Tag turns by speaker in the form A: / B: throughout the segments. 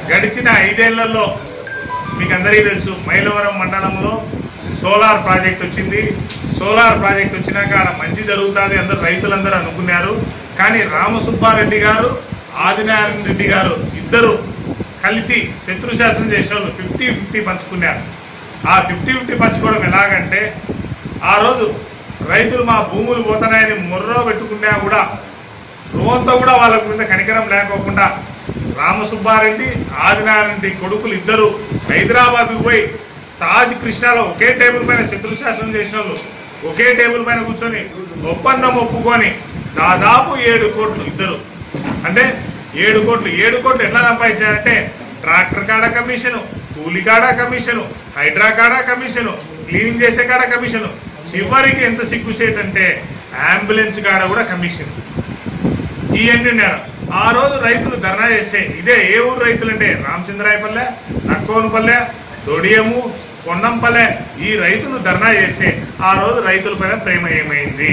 A: గడిచిన ఐదేళ్లలో మీకు అందరికీ తెలుసు మైలవరం మండలంలో సోలార్ ప్రాజెక్ట్ వచ్చింది సోలార్ ప్రాజెక్ట్ వచ్చినాక ఆడ మంచి జరుగుతుంది అందరు రైతులందరూ అనుకున్నారు కానీ రామసుబ్బారెడ్డి గారు ఆదినారాయణ రెడ్డి గారు ఇద్దరు కలిసి శత్రు శాసనం చేసిన వాళ్ళు ఫిఫ్టీ ఫిఫ్టీ పంచుకున్నారు ఆ ఫిఫ్టీ ఫిఫ్టీ పంచుకోవడం ఎలాగంటే ఆ రోజు రైతులు మా భూములు పోతున్నాయని మొర్రో పెట్టుకున్నా కూడా రోంతో కూడా వాళ్ళ మీద కనికరం లేకోకుండా రామసుబ్బారెడ్డి ఆదినారాయణ రెడ్డి కొడుకులు ఇద్దరు హైదరాబాద్కు పోయి తాజ్ కృష్ణాలో ఒకే టేబుల్ పైన శత్రుశాసనం చేసిన వాళ్ళు ఒకే టేబుల్ పైన కూర్చొని ఒప్పందం ఒప్పుకొని దాదాపు ఏడు కోట్లు ఇద్దరు అంటే ఏడు కోట్లు ఏడు కోట్లు ఎట్లా సంపాదించారంటే ట్రాక్టర్ కాడ కమిషను కూలి కాడ కమిషను హైడ్రా కాడ కమిషను క్లీనింగ్ చేసే కాడ కమిషను చివరికి ఎంత సిగ్గుచేటంటే అంబులెన్స్ కాడ కూడా కమిషన్ ఇవన్నీ ఉన్నారు ఆ రోజు రైతులు ధర్నా చేస్తే ఇదే ఏ ఊరు రైతులు అంటే రామచంద్రాయపల్లె నక్కోనపల్లె దొడియము కొండంపల్లె ఈ రైతులు ధర్నా చేస్తే ఆ రోజు రైతుల పైన ప్రేమ ఏమైంది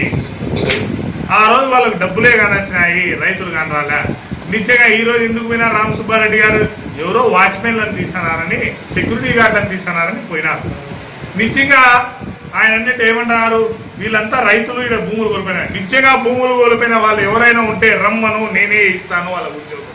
A: ఆ రోజు వాళ్ళకి డబ్బులే కానొచ్చినాయి రైతులు కాని రాలే నిత్యంగా ఈ రోజు ఎందుకు పోయినా రామసుబ్బారెడ్డి గారు ఎవరో వాచ్మెన్లను తీస్తున్నారని సెక్యూరిటీ గార్డులను తీస్తున్నారని పోయినారు నిత్యంగా ఆయన అన్నట్టు ఏమంటున్నారు వీళ్ళంతా రైతులు ఇక్కడ భూములు కోల్పోయినారు నిత్యంగా భూములు కోల్పోయిన వాళ్ళు ఎవరైనా ఉంటే రమ్మను నేనే ఇస్తాను వాళ్ళకు ఉద్యోగం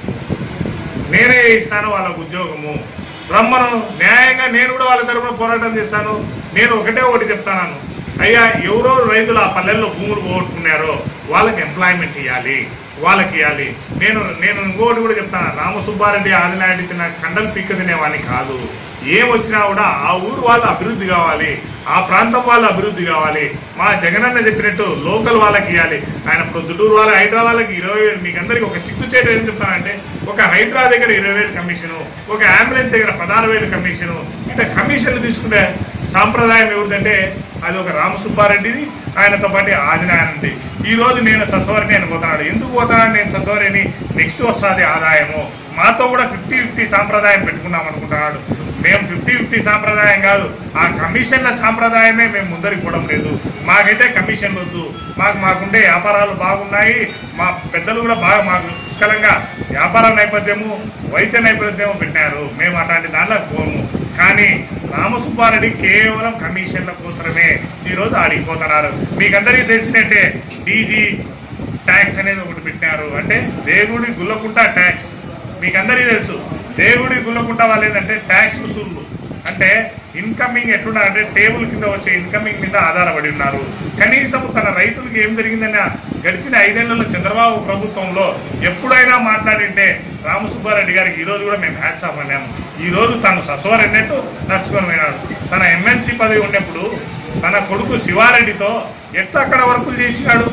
A: నేనే ఇస్తాను వాళ్ళకు ఉద్యోగము రమ్మను న్యాయంగా నేను కూడా వాళ్ళ తరపున పోరాటం చేస్తాను నేను ఒకటే ఒకటి చెప్తాను అయ్యా ఎవరో రైతులు ఆ పల్లెల్లో భూములు పోగొట్టుకున్నారో వాళ్ళకి ఎంప్లాయ్మెంట్ ఇవ్వాలి వాళ్ళకి ఇవ్వాలి నేను నేను ఇంకోటి కూడా చెప్తాను రామసుబ్బారెడ్డి ఆదినాయుడు తిన్న కండలు పిక్క తినేవాడిని కాదు ఏం వచ్చినా కూడా ఆ ఊరు వాళ్ళు అభివృద్ధి కావాలి ఆ ప్రాంతం వాళ్ళు అభివృద్ధి కావాలి మా జగనన్న చెప్పినట్టు లోకల్ వాళ్ళకి ఇవ్వాలి ఆయన ప్రొద్దుటూరు వాళ్ళ హైదరా వాళ్ళకి ఇరవై వేలు మీకు అందరికి ఒక సిగ్గు చేట ఏం చెప్తానంటే ఒక హైదరా దగ్గర ఇరవై వేలు కమిషను ఒక అంబులెన్స్ దగ్గర పదహారు వేలు కమిషను ఇట్లా కమిషన్లు తీసుకునే సాంప్రదాయం ఎవరిదంటే అది ఒక రామసుబ్బారెడ్డిది ఆయనతో పాటు ఆదినాయనంది ఈ రోజు నేను ససవరిని అని పోతున్నాడు ఎందుకు పోతున్నాడు నేను ససవరిని నెక్స్ట్ వస్తుంది ఆదాయము మాతో కూడా ఫిఫ్టీ ఫిఫ్టీ సాంప్రదాయం పెట్టుకుందాం అనుకుంటున్నాడు మేము ఫిఫ్టీ ఫిఫ్టీ సాంప్రదాయం కాదు ఆ కమిషన్ల సాంప్రదాయమే మేము ముందరికి పోవడం లేదు మాకైతే కమిషన్ వద్దు మాకు మాకుండే వ్యాపారాలు బాగున్నాయి మా పెద్దలు కూడా బాగా మాకు పుష్కలంగా వ్యాపార నేపథ్యము వైద్య నేపథ్యము పెట్టారు మేము అట్లాంటి దాంట్లో పోము కానీ రామసుబ్బారెడ్డి కేవలం కమిషన్ల కోసమే ఈ రోజు ఆడిపోతున్నారు మీకందరికీ తెలిసినట్టే డీజీ ట్యాక్స్ అనేది ఒకటి పెట్టారు అంటే దేవుడి గుల్లకుంట ట్యాక్స్ మీకందరికీ తెలుసు దేవుడి గుల్లకుంట వాళ్ళు ఏంటంటే ట్యాక్స్ వసూళ్ళు అంటే ఇన్కమింగ్ ఎట్లున్నారు అంటే టేబుల్ కింద వచ్చే ఇన్కమింగ్ మీద ఆధారపడి ఉన్నారు కనీసం తన రైతులకు ఏం జరిగిందని గడిచిన ఐదేళ్లలో చంద్రబాబు ప్రభుత్వంలో ఎప్పుడైనా మాట్లాడింటే రామసుబ్బారెడ్డి గారికి ఈ రోజు కూడా మేము హ్యాట్స్ ఆఫ్ అన్నాము ఈ రోజు తను సస్వర్ అన్నట్టు నడుచుకొని పోయినాడు తన ఎమ్మెల్సీ పదవి ఉన్నప్పుడు తన కొడుకు శివారెడ్డితో ఎట్లా అక్కడ వర్కులు చేయించినాడు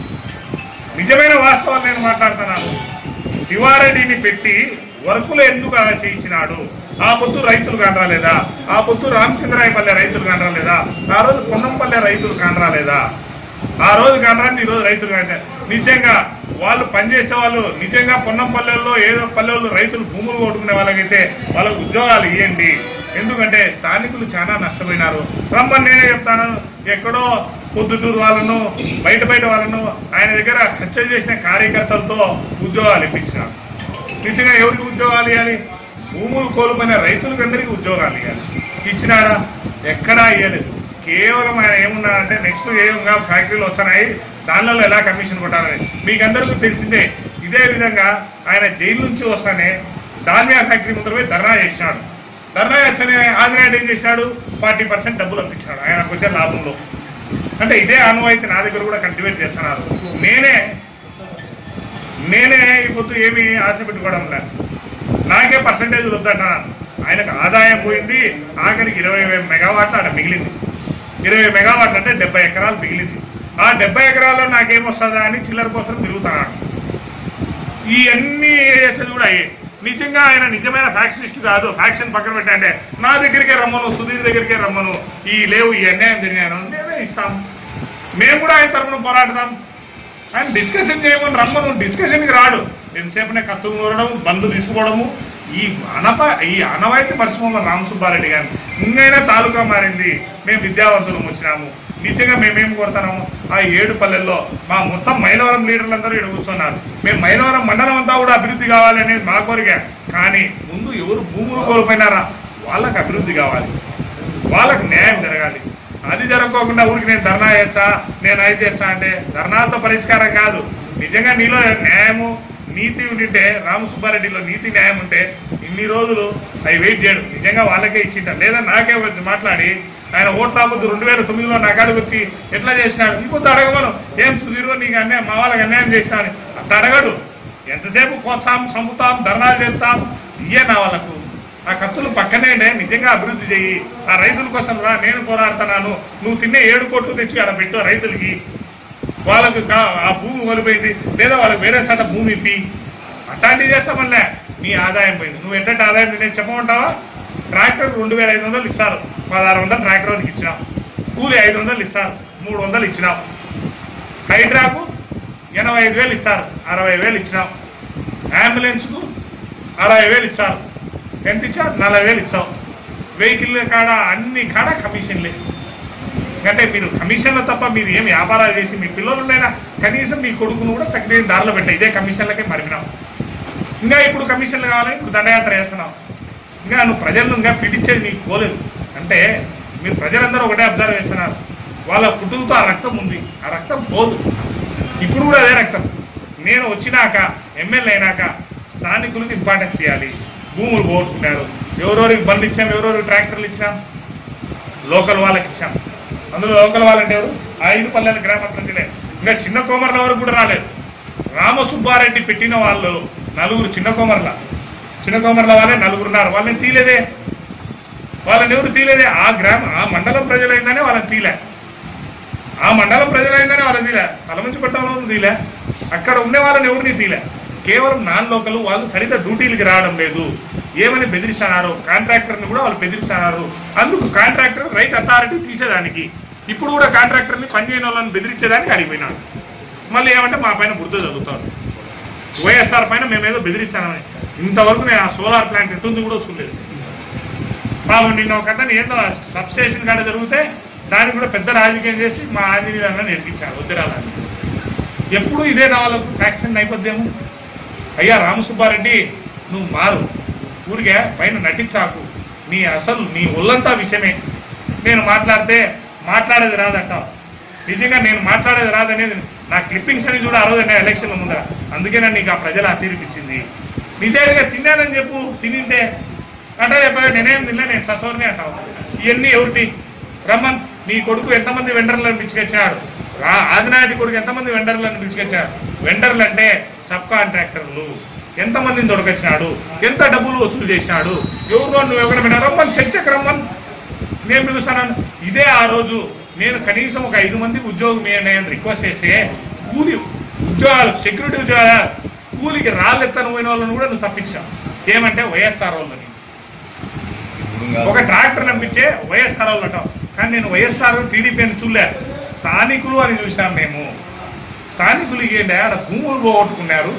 A: నిజమైన వాస్తవాలు నేను మాట్లాడుతున్నాను శివారెడ్డిని పెట్టి వర్కులు ఎందుకు అలా చేయించినాడు ఆ పొత్తు రైతులు కానరాలేదా ఆ పొత్తు రామచంద్రాయపల్లె రైతులు కానరాలేదా ఆ రోజు పొన్నంపల్లె రైతులు కానరాలేదా ఆ రోజు కానరాని ఈ రోజు రైతులు కాన నిజంగా వాళ్ళు పనిచేసే వాళ్ళు నిజంగా పొన్నంపల్లెల్లో ఏదో పల్లెల్లో రైతులు భూములు కొట్టుకునే వాళ్ళకైతే వాళ్ళకు ఉద్యోగాలు ఇవ్వండి ఎందుకంటే స్థానికులు చాలా నష్టపోయినారు రమ్మని నేనే చెప్తాను ఎక్కడో పొద్దుటూరు వాళ్ళను బయట బయట వాళ్ళను ఆయన దగ్గర ఖర్చు చేసిన కార్యకర్తలతో ఉద్యోగాలు ఇప్పించినారు నిజంగా ఎవరికి ఉద్యోగాలు ఇవ్వాలి భూములు కోల్పోయిన రైతులకు అందరికీ ఉద్యోగాలు ఇవ్వాలి ఇచ్చినారా ఎక్కడా ఇవ్వలేదు కేవలం ఆయన ఏమున్నారంటే నెక్స్ట్ ఏముగా ఫ్యాక్టరీలు వస్తున్నాయి దానిలో ఎలా కమిషన్ కొట్టాలని మీకందరికీ తెలిసిందే ఇదే విధంగా ఆయన జైలు నుంచి వస్తానే ధాన్యా ఫ్యాక్టరీ ముందర పోయి ధర్నా చేసినాడు ధర్నా చేస్తేనే ఆదినాయుడు ఏం చేశాడు ఫార్టీ పర్సెంట్ డబ్బులు అప్పించాడు ఆయనకు వచ్చే లాభంలో అంటే ఇదే ఆనవాయితీ నా దగ్గర కూడా కల్టివేట్ చేస్తున్నారు నేనే నేనే ఈ పొద్దు ఏమీ ఆశ పెట్టుకోవడం లేదు నాకే పర్సంటేజ్ వద్దంటున్నాను ఆయనకు ఆదాయం పోయింది ఆఖరికి ఇరవై మెగావాట్లు అక్కడ మిగిలింది ఇరవై మెగావాట్లు అంటే డెబ్బై ఎకరాలు మిగిలింది ఆ డెబ్బై ఎకరాల్లో నాకేమొస్తుందా అని చిల్లర కోసం తిరుగుతున్నాడు ఈ అన్ని చేసేది కూడా అయ్యే నిజంగా ఆయన నిజమైన ఫ్యాక్షనిస్ట్ కాదు ఫ్యాక్షన్ పక్కన పెట్టంటే నా దగ్గరికే రమ్మను సుధీర్ దగ్గరికే రమ్మను ఈ లేవు ఈ అన్యాయం జరిగాను మేమే ఇస్తాం మేము కూడా ఆయన తరఫున పోరాడదాం ఆయన డిస్కషన్ చేయమని రమ్మను డిస్కషన్కి రాడు ఎంతసేపునే కత్తులు నూరడం బండ్లు తీసుకోవడము ఈ అనప ఈ అనవాయితీ పరిశ్రమ రామసుబ్బారెడ్డి గారిని ఇంకైనా తాలూకా మారింది మేము విద్యావంతులం వచ్చినాము నిజంగా మేమేం కొడతాము ఆ ఏడు పల్లెల్లో మా మొత్తం మైలవరం లీడర్లందరూ ఇక్కడ కూర్చున్నారు మేము మైలవరం మండలం అంతా కూడా అభివృద్ధి కావాలనేది మా కోరిక కానీ ముందు ఎవరు భూములు కోల్పోయినారా వాళ్ళకి అభివృద్ధి కావాలి వాళ్ళకి న్యాయం జరగాలి అది జరగకోకుండా ఊరికి నేను ధర్నా చేస్తా నేను అది చేస్తా అంటే ధర్నాలతో పరిష్కారం కాదు నిజంగా నీలో న్యాయము నీతి ఉండింటే రామసుబ్బారెడ్డిలో నీతి న్యాయం ఉంటే ఇన్ని రోజులు అవి వెయిట్ చేయడు నిజంగా వాళ్ళకే ఇచ్చింటారు లేదా నాకే వచ్చి మాట్లాడి ఆయన ఓట్ రాబోద్దు రెండు వేల తొమ్మిదిలో నా కాడికి వచ్చి ఎట్లా చేసినాడు ఇంకొంత అడగమను ఏం సుధీరో నీకు అన్యాయం మా వాళ్ళకి అన్యాయం చేసినా అని అట్లా అడగడు ఎంతసేపు కోస్తాం చంపుతాం ధర్నాలు చేస్తాం ఇయ్యే నా వాళ్ళకు ఆ కత్తులు పక్కనే ఉండే నిజంగా అభివృద్ధి చెయ్యి ఆ రైతుల కోసం రా నేను పోరాడుతున్నాను నువ్వు తినే ఏడు కోట్లు తెచ్చి అక్కడ పెట్టు రైతులకి వాళ్ళకు కా- ఆ భూమి కోల్పోయింది లేదా వాళ్ళకి వేరే శాత భూమి ఇప్పి అట్లాంటివి చేస్తామల్లే నీ ఆదాయం పోయింది నువ్వు ఏంటంటే ఆదాయం నేను చెప్పమంటావా ట్రాక్టర్ రెండు వేల ఐదు వందలు ఇస్తారు పదహారు వందలు ట్రాక్టర్ వాళ్ళకి ఇచ్చినాం కూలి ఐదు వందలు ఇస్తారు మూడు వందలు ఇచ్చినాం హైడ్రాకు ఎనభై ఐదు వేలు ఇస్తారు అరవై వేలు ఇచ్చినాం అంబులెన్స్కు అరవై వేలు ఇచ్చారు ఎంత ఇచ్చారు నలభై వేలు ఇచ్చాం వెహికల్ కాడ అన్ని కాడ కమిషన్లే అంటే మీరు కమిషన్లు తప్ప మీరు ఏం వ్యాపారాలు చేసి మీ పిల్లలుండైనా కనీసం మీ కొడుకును కూడా చక్కటి దారిలో పెట్టాయి ఇదే కమిషన్లకే మరిపినాం ఇంకా ఇప్పుడు కమిషన్లు కావాలని ఇప్పుడు దండయాత్ర చేస్తున్నాం ఇంకా నువ్వు ప్రజలను ఇంకా పిడిచేది నీకు పోలేదు అంటే మీరు ప్రజలందరూ ఒకటే అబ్జర్వ్ చేస్తున్నారు వాళ్ళ పుట్టుకతో ఆ రక్తం ఉంది ఆ రక్తం పోదు ఇప్పుడు కూడా అదే రక్తం నేను వచ్చినాక ఎమ్మెల్యే అయినాక స్థానికులకు ఇంపార్టెన్స్ చేయాలి భూములు పోగొట్టుకున్నారు ఎవరెవరికి బండ్లు ఇచ్చాం ఎవరెవరికి ట్రాక్టర్లు ఇచ్చాం లోకల్ వాళ్ళకి ఇచ్చాం అందులో లోకల్ వాళ్ళంటే ఎవరు ఆ ఐదు పల్లెల గ్రామ ప్రజలే ఇంకా చిన్న కోమర్ల వరకు కూడా రాలేదు రామసుబ్బారెడ్డి పెట్టిన వాళ్ళు నలుగురు చిన్న కోమర్ల చిన్న కోమర్ల వాళ్ళే నలుగురు ఉన్నారు వాళ్ళని తీలేదే వాళ్ళని ఎవరు తీలేదే ఆ గ్రామ ఆ మండలం ప్రజలైందనే వాళ్ళని తీలే ఆ మండలం ప్రజలైందనే వాళ్ళని తీలే తలమంచి పట్టణంలో తీలే అక్కడ ఉండే వాళ్ళని ఎవరిని తీలే కేవలం నాన్ లోకల్ వాళ్ళు సరిగ్గా డ్యూటీలకి రావడం లేదు ఏమని బెదిరిస్తున్నారు కాంట్రాక్టర్ని కూడా వాళ్ళు బెదిరిస్తున్నారు అందుకు కాంట్రాక్టర్ రైట్ అథారిటీ తీసేదానికి ఇప్పుడు కూడా కాంట్రాక్టర్ని పనిచేయని వాళ్ళని బెదిరించేదానికి అడిగిపోయినాడు మళ్ళీ ఏమంటే మా పైన బుద్ధ చదువుతాడు వైఎస్ఆర్ పైన మేమేదో బెదిరించానని ఇంతవరకు నేను ఆ సోలార్ ప్లాంట్ ఎట్టుంది కూడా చూడలేదు పాపం నిన్న ఒక అతను ఏదో సబ్ స్టేషన్ కాడ జరిగితే దాన్ని కూడా పెద్ద రాజకీయం చేసి మా ఆంజనేయులను నేర్పించారు వద్దురాలని ఎప్పుడు ఇదే నా వాళ్ళకు ఫ్యాక్షన్ నేపథ్యము అయ్యా రామసుబ్బారెడ్డి నువ్వు మారు ఊరికే పైన నటించాకు నీ అసలు నీ ఒళ్ళంతా విషయమే నేను మాట్లాడితే మాట్లాడేది రాదంటావు నిజంగా నేను మాట్లాడేది రాదనేది నా క్లిప్పింగ్స్ అని కూడా అరవదండి ఎలక్షన్ల ముందర అందుకే నన్ను నీకు ఆ ప్రజలు ఆ తీర్పిచ్చింది నిజంగా తిన్నానని చెప్పు తినింటే అంటే చెప్పా నేనేం తిన్నా నేను ససోర్నే అంటావు ఇవన్నీ ఎవరిది రమ్మన్ నీ కొడుకు ఎంతమంది వెండర్లను పిచ్చుకొచ్చాడు రా ఆదినాటి కొడుకు ఎంతమంది వెండర్లను పిచ్చుకొచ్చాడు వెండర్లు అంటే సబ్ కాంట్రాక్టర్లు ఎంతమందిని దొరకొచ్చినాడు ఎంత డబ్బులు వసూలు చేసినాడు ఎవరు నువ్వు ఎవరైనా రమ్మని చర్చకు రమ్మన్ నేను పిలుస్తాను ఇదే ఆ రోజు నేను కనీసం ఒక ఐదు మంది ఉద్యోగం నేను రిక్వెస్ట్ చేస్తే కూలి ఉద్యోగాలు సెక్యూరిటీ ఉద్యోగాలు కూలికి రాళ్ళెత్తను పోయిన వాళ్ళని కూడా నువ్వు తప్పించావు ఏమంటే వైఎస్ఆర్ వాళ్ళని ఒక ట్రాక్టర్ నంపించే వైఎస్ఆర్ వాళ్ళు అంటాం కానీ నేను వైఎస్ఆర్ టీడీపీ అని చూడలే స్థానికులు అని చూసాం మేము స్థానికులు ఏంటి ఆడ భూములు పోగొట్టుకున్నారు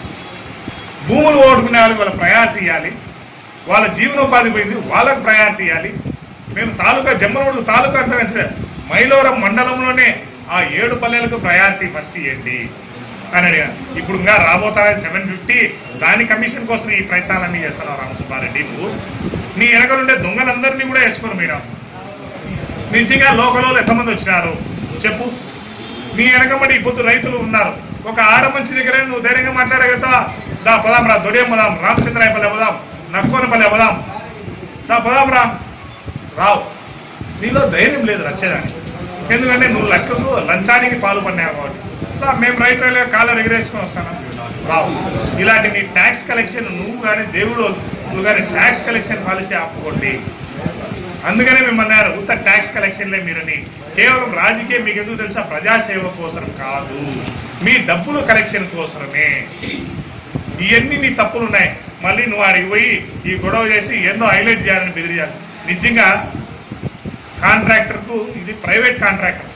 A: భూములు పోగొట్టుకునే వాళ్ళకి వాళ్ళ ప్రయారిటీ ఇవ్వాలి వాళ్ళ జీవనోపాధి పోయింది వాళ్ళకి ప్రయారిటీ ఇవ్వాలి మేము తాలూకా జమ్మలమడుగు తాలూకా అంతా కలిసి మైలవరం మండలంలోనే ఆ ఏడు పల్లెలకు ప్రయారిటీ ఫస్ట్ ఇవ్వండి అని అడిగాను ఇప్పుడు ఇంకా రాబోతారని సెవెన్ ఫిఫ్టీ దాని కమిషన్ కోసం ఈ ప్రయత్నాలన్నీ చేస్తున్నావు రామసుబ్బారెడ్డి నువ్వు నీ వెనకలుండే దొంగలందరినీ కూడా వేసుకొని పోయినావు నిజంగా లోకల్లో ఎంతమంది వచ్చినారు చెప్పు నీ వెనకబడి ఇప్పుడు రైతులు ఉన్నారు ఒక ఆడ మంచి దగ్గర నువ్వు ధైర్యంగా మాట్లాడగలుగుతావా దా పదాం రా దొడియం పదాం రామచంద్రాయపల్లి పదాం నక్కోనపల్లి పదాం దా పదాం రా రావు నీలో ధైర్యం లేదు రచ్చేదానికి ఎందుకంటే నువ్వు లెక్కకు లంచానికి పాల్పడినావు కాబట్టి దా, మేము రైతులుగా కాళ్ళ ఎగిరేసుకొని వస్తాను రావు ఇలాంటి నీ ట్యాక్స్ కలెక్షన్ నువ్వు కానీ దేవుడు నువ్వు కానీ ట్యాక్స్ కలెక్షన్ పాలసీ ఆపుకోండి అందుకనే మేము అన్నారు ఉత్త ట్యాక్స్ కలెక్షన్లే మీరని కేవలం రాజకీయం మీకు ఎందుకు తెలుసా ప్రజాసేవ కోసం కాదు మీ డబ్బుల కలెక్షన్ కోసమే ఇవన్నీ నీ తప్పులు ఉన్నాయి మళ్ళీ నువ్వు ఆడికి పోయి ఈ గొడవ చేసి ఎన్నో హైలైట్ చేయాలని బెదిరియాలి నిజంగా కాంట్రాక్టర్కు ఇది ప్రైవేట్ కాంట్రాక్టర్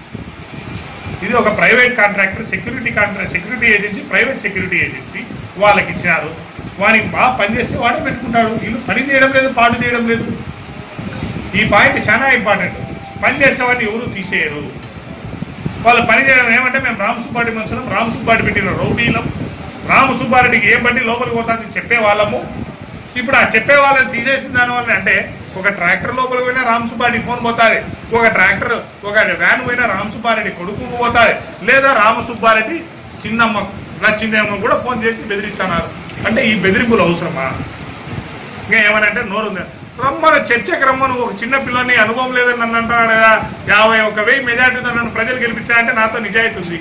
A: ఇది ఒక private contractor security contract security agency private security agency వాళ్ళకి ఇచ్చినారు వానికి బాగా పనిచేస్తే వాడే పెట్టుకుంటాడు వీళ్ళు పని చేయడం లేదు పాటు చేయడం లేదు ఈ పాయింట్ చాలా ఇంపార్టెంట్ పని చేసేవాడిని ఎవరు తీసేయరు వాళ్ళు పని చేయడం ఏమంటే మేము రామసుబ్బారెడ్డి మనుషులం రామసుబ్బారెడ్డి పెట్టిన రౌడీలం రామసుబ్బారెడ్డికి ఏ బండి లోపలికి పోతానికి చెప్పే వాళ్ళము ఇప్పుడు ఆ చెప్పే వాళ్ళని తీసేసిన దానివల్ల అంటే ఒక ట్రాక్టర్ లోపల పోయినా రామ్ సుబ్బారెడ్డి ఫోన్ పోతాది ఒక ట్రాక్టర్ ఒక వ్యాన్ పోయినా రామ్ సుబ్బారెడ్డి కొడుకు పోతాది లేదా రామ సుబ్బారెడ్డి చిన్నమ్మ లక్ష్మీదేవమ్మ కూడా ఫోన్ చేసి బెదిరించన్నారు అంటే ఈ బెదిరింపులు అవసరమా ఇంకా ఏమనంటే నోరు ఉంది రమ్మను చర్చకు రమ్మను ఒక చిన్న పిల్లని అనుభవం లేదని నన్ను అంటున్నాడు కదా యాభై ఒక వెయ్యి మెజార్టీతో నన్ను ప్రజలు గెలిపించారంటే నాతో నిజాయితీ ఉంది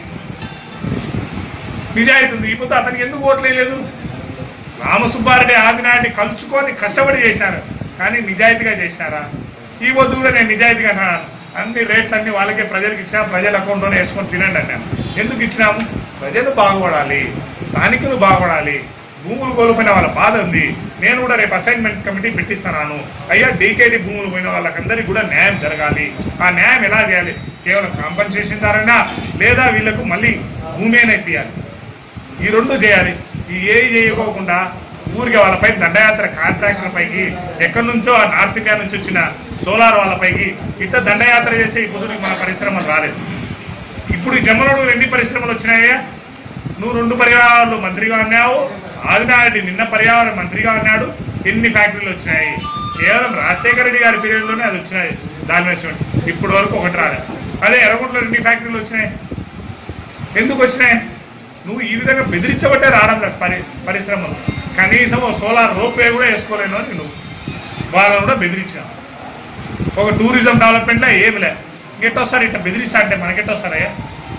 A: నిజాయితీ ఉంది ఇప్పుడు అతనికి ఎందుకు ఓట్లు వేయలేదు రామసుబ్బారెడ్డి ఆదినాయుడిని కలుచుకొని కష్టపడి చేశారు కానీ నిజాయితీగా చేశారా ఈ వద్దు కూడా నేను నిజాయితీగా అన్నాను అన్ని రేట్లు అన్ని వాళ్ళకే ప్రజలకు ఇచ్చినా ప్రజల అకౌంట్లోనే వేసుకొని తినండి అన్నాను ఎందుకు ఇచ్చినాము ప్రజలు బాగుపడాలి స్థానికులు బాగుపడాలి భూములు కోల్పోయిన వాళ్ళ బాధ ఉంది నేను కూడా రేపు అసైన్మెంట్ కమిటీ పెట్టిస్తున్నాను అయ్యా డీకేడీ భూములు పోయిన వాళ్ళకందరికీ కూడా న్యాయం జరగాలి ఆ న్యాయం ఎలా చేయాలి కేవలం కాంపన్సేషన్ ద్వారానా లేదా వీళ్ళకు మళ్ళీ భూమి అయినా ఇప్పియాలి ఈ రెండు చేయాలి ఈ ఏ చేయకోకుండా ఊరికి వాళ్ళపై దండయాత్ర కాంట్రాక్టర్ పైకి ఎక్కడి నుంచో ఆ నార్త్ ఇండియా నుంచి వచ్చిన సోలార్ వాళ్ళపైకి ఇట్లా దండయాత్ర చేసి ఈ పొద్దునికి మన పరిశ్రమలు రాలేదు ఇప్పుడు ఈ జమ్మలోడు ఎన్ని పరిశ్రమలు వచ్చినాయా నువ్వు రెండు పర్యావరణాలు మంత్రిగా అన్నావు ఆదినారెడ్డి నిన్న పర్యావరణ మంత్రిగా అన్నాడు ఎన్ని ఫ్యాక్టరీలు వచ్చినాయి కేవలం రాజశేఖర రెడ్డి గారి పీరియడ్లోనే అది వచ్చినాయి దాని విషయం ఇప్పటి వరకు ఒకటి రాలేదు అదే ఎర్రగుంటలో ఎన్ని ఫ్యాక్టరీలు వచ్చినాయి ఎందుకు వచ్చినాయి నువ్వు ఈ విధంగా బెదిరించబట్టే రావడం లేదు పరి పరిశ్రమలు కనీసం ఓ సోలార్ రోప్వే కూడా వేసుకోలేను అని నువ్వు వాళ్ళని కూడా బెదిరించావు ఒక టూరిజం డెవలప్మెంట్లో ఏమి లేదు ఎట్టొస్తారు ఇట్లా బెదిరిస్తా అంటే మనకెట్టొస్తారయ్యా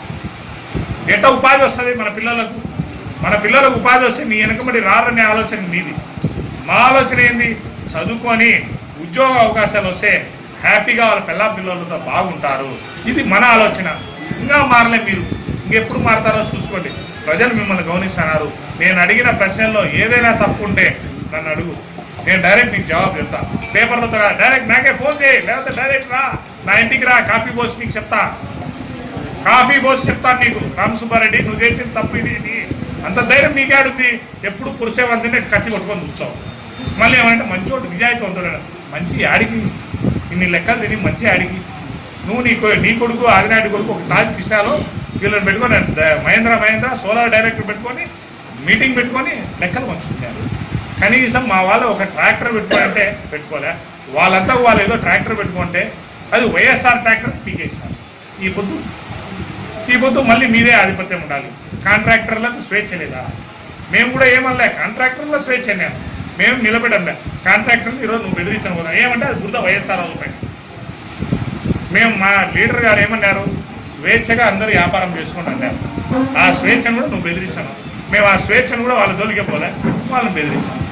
A: ఎట్ట ఉపాధి వస్తుంది మన పిల్లలకు మన పిల్లలకు ఉపాధి వస్తే నీ వెనకబడి రారనే ఆలోచన మీది మా ఆలోచన ఏంది చదువుకొని ఉద్యోగ అవకాశాలు వస్తే హ్యాపీగా వాళ్ళ పిల్ల పిల్లలతో బాగుంటారు ఇది మన ఆలోచన ఇంకా మారలే మీరు ఇంకెప్పుడు మారతారో చూసుకోండి ప్రజలు మిమ్మల్ని గమనిస్తున్నారు నేను అడిగిన ప్రశ్నల్లో ఏదైనా తప్పు ఉంటే నన్ను అడుగు నేను డైరెక్ట్ నీకు జవాబు చెప్తా పేపర్లతో రా, డైరెక్ట్ నాకే ఫోన్ చేయి లేకపోతే డైరెక్ట్ రా నా ఇంటికి రా కాపీ పోసి నీకు చెప్తా కాఫీ పోసి చెప్తాను నీకు రామ్ సుబ్బారెడ్డి నువ్వు చేసిన తప్పు ఇది ఇది అంత ధైర్యం నీకే ఆడుద్ది ఎప్పుడు పురుషేవంతనే కత్తి కొట్టుకొని కూర్చోవు మళ్ళీ ఏమంటే మంచి ఒకటి నిజాయితీ ఉంటున్నాడు మంచి ఆడికి ఇన్ని లెక్కలు తిని మంచి ఆడికి నువ్వు నీ కొ- నీ కొడుకు ఆదినాయుడు కొడుకు ఒక తాజ్ కిసాలో వీళ్ళని పెట్టుకొని ద- మహేంద్ర మహేంద్ర సోలార్ డైరెక్టర్ పెట్టుకొని మీటింగ్ పెట్టుకొని లెక్కలు పంచుకుంటారు కనీసం మా వాళ్ళు ఒక ట్రాక్టర్ పెట్టుకోవాలంటే పెట్టుకోలే వాళ్ళంతా వాళ్ళు ఏదో ట్రాక్టర్ పెట్టుకుంటే అది వైఎస్ఆర్ ట్రాక్టర్ పీకేసారు ఈ పొద్దు ఈ పొద్దు మళ్ళీ మీదే ఆధిపత్యం ఉండాలి కాంట్రాక్టర్లకు స్వేచ్ఛ లేదా మేము కూడా ఏమనలే కాంట్రాక్టర్ల స్వేచ్ఛ నేను మేము నిలబెట్టంలే కాంట్రాక్టర్లు ఈరోజు నువ్వు బెదిరించను కూడా ఏమంటే అది బుద్ధ వైఎస్ఆర్ వాళ్ళపై మేము మా లీడర్ గారు ఏమన్నారు స్వేచ్ఛగా అందరూ వ్యాపారం చేసుకోండి అన్నారు ఆ స్వేచ్ఛను కూడా నువ్వు బెదిరించాను మేము ఆ స్వేచ్ఛను కూడా వాళ్ళ జోలికే పోలే వాళ్ళని బెదిరించాను